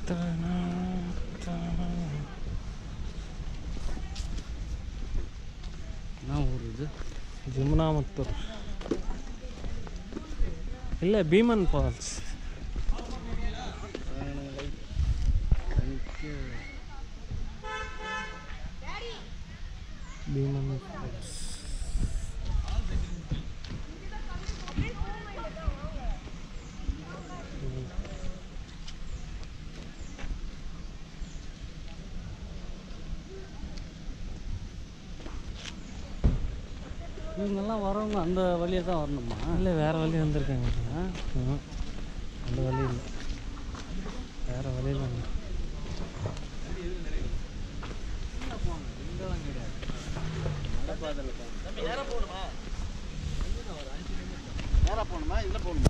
என்ன ஊர் இது ஜமுனாமத்தூர் இல்லை பீமன் ஃபால்ஸ் பீமன் ஃபால்ஸ் இவங்கெல்லாம் வரவங்க அந்த வழியை தான் வரணுமா இல்லை வேறு வழி வந்திருக்காங்க ஆ? அந்த வழி இல்லை வேறு வழியில் வந்து நேராக போகணுமா இதில் போகணுமா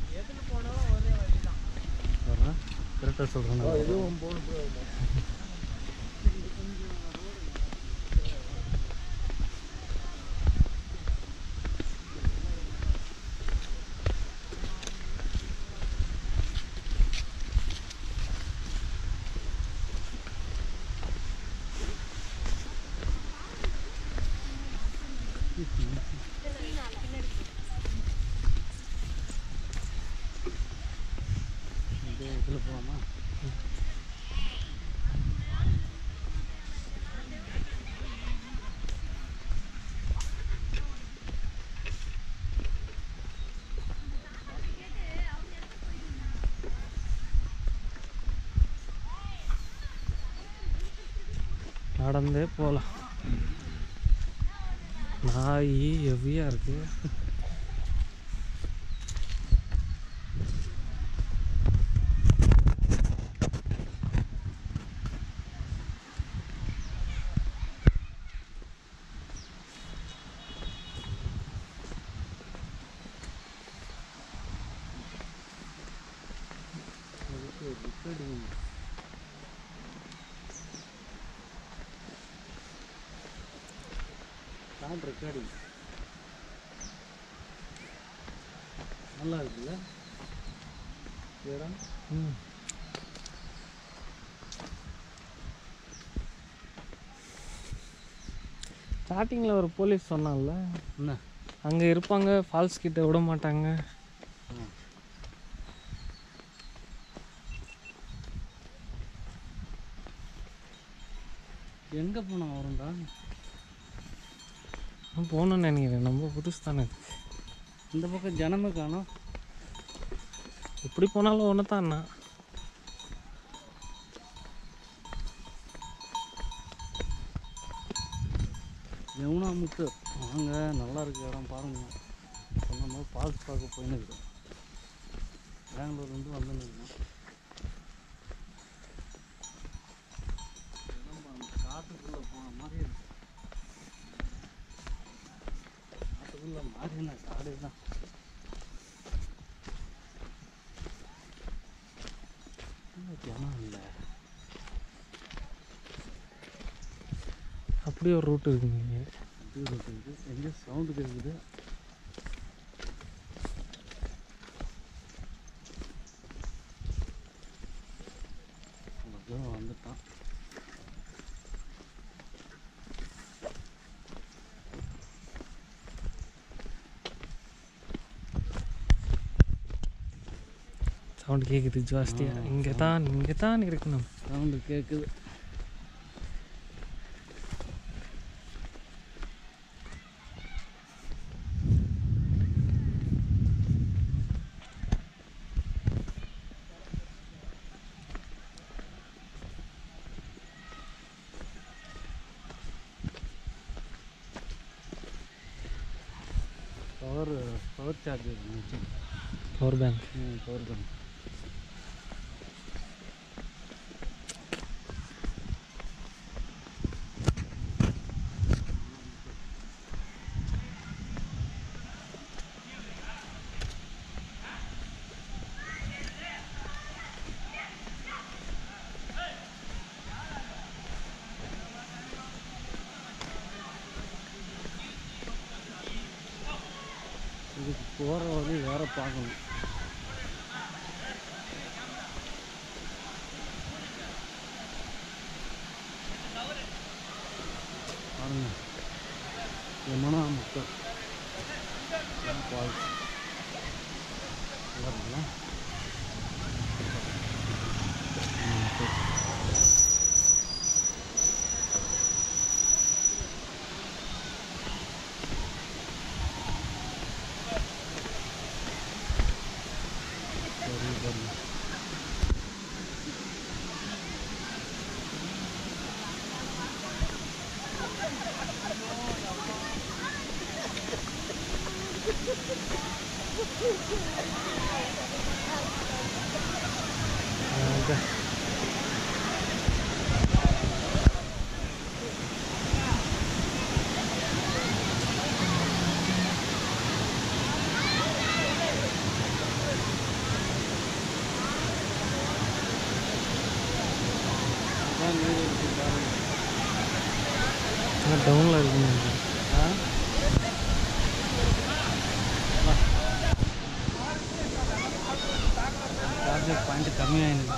வர்றேன் கரெக்டாக சொல்கிறேன் இதுவும் போகணும் இதில் போகலாமா நடந்தே போகலாம் நாய் ஹெவியாக இருக்கு சவுண்ட் ரெக்கார்டிங் நல்லா இருக்குல்ல இடம் ம் ஸ்டார்டிங்கில் ஒரு போலீஸ் சொன்னான்ல என்ன அங்கே இருப்பாங்க ஃபால்ஸ் கிட்ட விட மாட்டாங்க எங்கே போனால் வரும்டா நான் போகணும்னு நினைக்கிறேன் நம்ம புதுசு தானே இது. இந்த பக்கம் ஜனமே காணோம் எப்படி போனாலும் ஒன்று தான் யமுனா முத்து வாங்க நல்லா இருக்கு இடம் பாருங்க சொன்ன மாதிரி ஃபால்ஸ் பார்க்க போயின்னு இருக்கிறோம் பெங்களூர்லேருந்து வந்து நிற்கிறோம் காட்டுக்குள்ளே போன மாதிரி இருக்கு காட்டுக்குள்ளே மாறின காடு தான் ஜனம் இல்லை அப்படி ஒரு ரூட் இருக்குங்க இங்கே அப்படி ஒரு இருக்குது எங்கே சவுண்டு கேட்குது அவ்வளோ வந்துட்டான் சவுண்ட் கேட்குது ஜாஸ்தியாக இங்கே தான் இங்கே தான் இருக்கணும் சவுண்டு கேட்குது பவர் பவர் சார்ஜ் இருந்துச்சு பவர் பேங்க் ம் பவர் பேங்க் இதுக்கு போகிற வழி வேற பார்க்கணும் பாருங்க யமுனா முத்து ஃபால்ஸ் நல்லா இருக்குல்ல ம், சரி. சரி சரி ஓகே அதான் நீர் இருக்கு பாருங்க ஆனால் டவுனில் இருக்குன்னு நினைக்கிறேன் ஆ சார்ஜர் பாயிண்ட் கம்மியாயிருக்கு